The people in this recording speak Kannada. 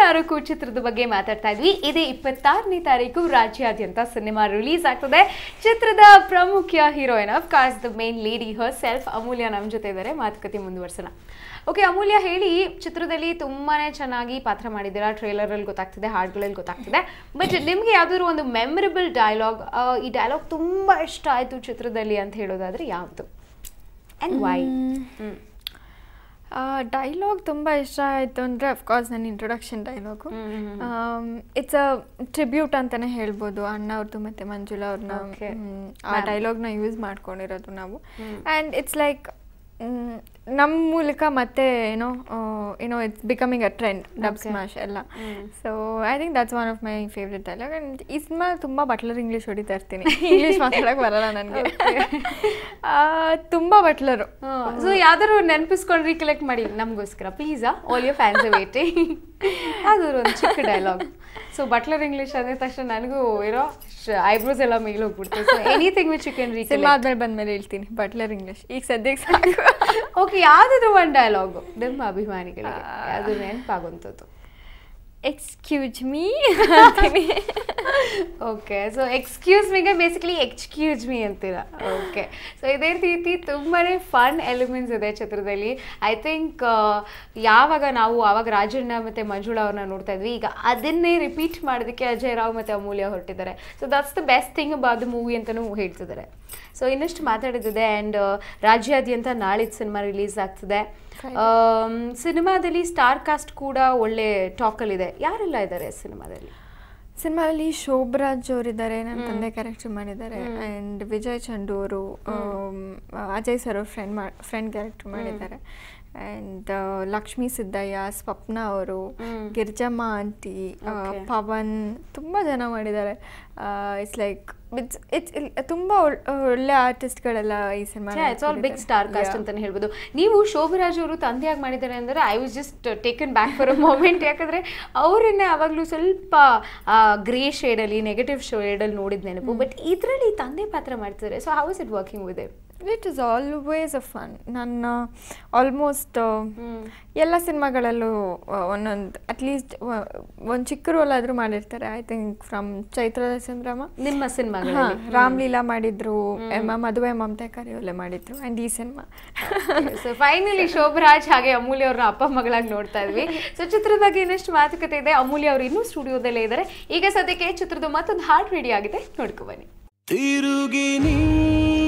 ನಾರುಕು ಚಿತ್ರದ ಬಗ್ಗೆ ಮಾತಾಡ್ತಾ ಇದ್ವಿ ಇದೇ ಇಪ್ಪತ್ತಾರನೇ ತಾರೀಕು ರಾಜ್ಯಾದ್ಯಂತ ಸಿನಿಮಾ ರಿಲೀಸ್ ಆಗ್ತದೆ ಚಿತ್ರದ ಪ್ರಮುಖ heroine of course the main lady herself Amulya ನಮ್ಮ ಜೊತೆ ಇದ್ದಾರೆ ಮಾತುಕತೆ ಮುಂದುವರ್ಸೋಣ ಓಕೆ ಅಮೂಲ್ಯ ಹೇಳಿ ಚಿತ್ರದಲ್ಲಿ ತುಂಬಾನೇ ಚೆನ್ನಾಗಿ ಪಾತ್ರ ಮಾಡಿದ್ದೀರಾ ಟ್ರೇಲರಲ್ಲಿ ಗೊತ್ತಾಗ್ತಿದೆ ಹಾಡುಗಳಲ್ಲಿ ಗೊತ್ತಾಗ್ತಿದೆ ಬಟ್ ನಿಮಗೆ ಯಾವ್ದಾದ್ರು ಒಂದು ಮೆಮೊರಬಲ್ ಡೈಲಾಗ್ ಈ ಡೈಲಾಗ್ ತುಂಬಾ ಇಷ್ಟ ಆಯ್ತು ಚಿತ್ರದಲ್ಲಿ ಅಂತ ಹೇಳೋದಾದ್ರೆ ಯಾವುದು ಅಂಡ್ ವೈ ಡೈಲಾಗ್ ತುಂಬ ಇಷ್ಟ ಆಯಿತು ಅಂದರೆ ಅಫ್ಕೋರ್ಸ್ ನನ್ನ introduction dialogue it's a tribute ಅಂತಲೇ ಹೇಳ್ಬೋದು ಅಣ್ಣ ಅವ್ರದ್ದು ಮತ್ತು ಮಂಜುಳಾ ಅವ್ರನ್ನ Okay. ಆ ಡೈಲಾಗ್ನ ಯೂಸ್ ಮಾಡ್ಕೊಂಡಿರೋದು ನಾವು ಆ್ಯಂಡ್ ಇಟ್ಸ್ ಲೈಕ್ ನಮ್ಮ ಮೂಲಕ ಮತ್ತೆ ಏನೋ ಏನೋ it's becoming a trend dub Okay. Smash ಎಲ್ಲ so I think that's one of my favourite dialogue and ಈ ಸಿನಿಮಾ ತುಂಬ ಬಟ್ಲರ್ ಇಂಗ್ಲೀಷ್ ಹೊಡಿತಾ ಇರ್ತೀನಿ ಇಂಗ್ಲೀಷ್ ಮಾತಾಡೋಕೆ ಬರಲ್ಲ ನನಗೆ ತುಂಬ ಬಟ್ಲರು ಸೊ ಯಾವ್ದಾದ್ರು ನೆನಪಿಸ್ಕೊಂಡು ರೀಕಲೆಕ್ಟ್ ಮಾಡಿ ನಮಗೋಸ್ಕರ ಪ್ಲೀಸಾ ಆಲ್ ಯೋರ್ ಫ್ಯಾನ್ಸ್ ವೇಟಿಂಗ್ ಯಾವ್ದಾದ್ರು ಒಂದು ಚಿಕ್ಕ ಡೈಲಾಗ್ ಸೊ ಬಟ್ಲರ್ ಇಂಗ್ಲಿಷ್ ಅಂದ ತಕ್ಷಣ ನನಗೂ ಏನೋ ಐಬ್ರೋಸ್ ಎಲ್ಲ ಮೇಲೆ ಹೋಗ್ಬಿಡ್ತು so anything which you can cinema recollect ಆದ್ಮೇಲೆ ಬಂದ್ಮೇಲೆ ಹೇಳ್ತೀನಿ ಬಟ್ಲರ್ ಇಂಗ್ಲಿಷ್ ಈಗ ಸದ್ಯಕ್ಕೆ ಸಾಕು ಓಕೆ ಯಾವ್ದಾದ್ರು ಒಂದು ಡೈಲಾಗ್ ನಿಮ್ಮ ಅಭಿಮಾನಿಗಳಿಗೆ ಅದು ನೆನಪಾಗುವಂಥದ್ದು excuse me okay so excuse ಮಿಗೆ ಬೇಸಿಕಲಿ ಎಕ್ಸ್ಕ್ಯೂಸ್ ಮೀ ಅಂತೀರಾ ಓಕೆ ಸೊ ಇದೇ ರೀತಿ ತುಂಬಾ ಫನ್ ಎಲಿಮೆಂಟ್ಸ್ ಇದೆ ಚಿತ್ರದಲ್ಲಿ ಐ ಥಿಂಕ್ ಯಾವಾಗ ನಾವು ಆವಾಗ ರಾಜಣ್ಣ ಮತ್ತು ಮಂಜುಳಾ ಅವ್ರನ್ನ ನೋಡ್ತಾ ಇದ್ವಿ ಈಗ ಅದನ್ನೇ ರಿಪೀಟ್ ಮಾಡೋದಕ್ಕೆ ಅಜಯ್ ರಾವ್ ಮತ್ತು ಅಮೂಲ್ಯ ಹೊರಟಿದ್ದಾರೆ so that's the best thing about the movie ಅಂತಲೂ ಹೇಳ್ತಿದ್ದಾರೆ ಸೊ ಇನ್ನಷ್ಟು ಮಾತಾಡಿದಿದೆ ಆ್ಯಂಡ್ ರಾಜ್ಯಾದ್ಯಂತ ನಾಳಿದ್ದು ಸಿನಿಮಾ ರಿಲೀಸ್ ಆಗ್ತದೆ ಸಿನಿಮಾದಲ್ಲಿ ಸ್ಟಾರ್ ಕಾಸ್ಟ್ ಕೂಡ ಒಳ್ಳೆ ಟಾಕಲ್ಲಿದೆ ಯಾರೆಲ್ಲ ಇದ್ದಾರೆ ಸಿನಿಮಾದಲ್ಲಿ ಸಿನಿಮಾದಲ್ಲಿ ಶೋಭರಾಜ್ ಅವರಿದ್ದಾರೆ ನನ್ನ ತಂದೆ ಕ್ಯಾರೆಕ್ಟರ್ ಮಾಡಿದ್ದಾರೆ ಆ್ಯಂಡ್ ವಿಜಯ್ ಚಂಡು ಅವರು ಅಜಯ್ ಸರ್ ಅವ್ರ ಫ್ರೆಂಡ್ ಮಾ ಫ್ರೆಂಡ್ ಕ್ಯಾರೆಕ್ಟರ್ ಮಾಡಿದ್ದಾರೆ ಆ್ಯಂಡ್ ಲಕ್ಷ್ಮೀ ಸಿದ್ದಯ್ಯ ಸ್ವಪ್ನ ಅವರು ಗಿರ್ಜಮ್ಮ ಆಂಟಿ Okay. ಪವನ್ ತುಂಬ ಜನ ಮಾಡಿದ್ದಾರೆ ಇಟ್ಸ್ ಲೈಕ್ ಇಟ್ಸ್ ಇಟ್ಸ್ ತುಂಬ ಒಳ್ಳೆ ಆರ್ಟಿಸ್ಟ್ಗಳೆಲ್ಲ ಈ cinema it's all big star cast ಅಂತಾನೆ ಹೇಳ್ಬೋದು ನೀವು ಶೋಭರಾಜ್ ಅವರು ತಂದೆಯಾಗಿ ಮಾಡಿದ್ದಾರೆ ಅಂದ್ರೆ I was just taken back for a moment ಯಾಕಂದ್ರೆ ಅವರನ್ನೇ ಅವಾಗಲೂ ಸ್ವಲ್ಪ ಗ್ರೇ ಶೇಡಲ್ಲಿ ನೆಗೆಟಿವ್ ಶೇಡಲ್ಲಿ ನೋಡಿದ ನೆನಪು ಬಟ್ ಇದರಲ್ಲಿ ತಂದೆ ಪಾತ್ರ ಮಾಡ್ತಿದ್ದಾರೆ so how is it working with it is always a fun ನನ್ನ ಆಲ್ಮೋಸ್ಟ್ ಎಲ್ಲ ಸಿನಿಮಾಗಳಲ್ಲೂ ಒಂದೊಂದು ಅಟ್ಲೀಸ್ಟ್ ಒಂದು ಚಿಕ್ಕ ರೋಲ್ ಆದರೂ ಮಾಡಿರ್ತಾರೆ ಐ ಥಿಂಕ್ ಫ್ರಮ್ ಚೈತ್ರದ ಸಂಭ್ರಮ ನಿಮ್ಮ ಹಾ, ಸಿನಿಮಾಗಳಲ್ಲಿ ರಾಮ್ಲೀಲಾ ಮಾಡಿದ್ರು ಎಮ್ಮ ಮದುವೆ ಮಮತೆ ಕರಿಯೋಲೆ ಮಾಡಿದ್ರು ಆ್ಯಂಡ್ ಈ ಸಿನಿಮಾ ಸೊ ಫೈನಲಿ ಶೋಭರಾಜ್ ಹಾಗೆ ಅಮೂಲ್ಯ ಅವ್ರನ್ನ ಅಪ್ಪ ಮಗಳಾಗಿ ನೋಡ್ತಾ ಇದ್ವಿ ಸೊ ಚಿತ್ರದ ಬಗ್ಗೆ ಇನ್ನಷ್ಟು ಮಾತುಕತೆ ಇದೆ ಅಮೂಲ್ಯ ಅವರು ಇನ್ನೂ ಸ್ಟುಡಿಯೋದಲ್ಲೇ ಇದ್ದಾರೆ ಈಗ ಸದ್ಯಕ್ಕೆ ಚಿತ್ರದ ಮತ್ತೊಂದು ಹಾರ್ಟ್ ರೆಡಿ ಆಗಿದೆ ನೋಡ್ಕೊ ಬನ್ನಿ ತಿರುಗಿ ನೀ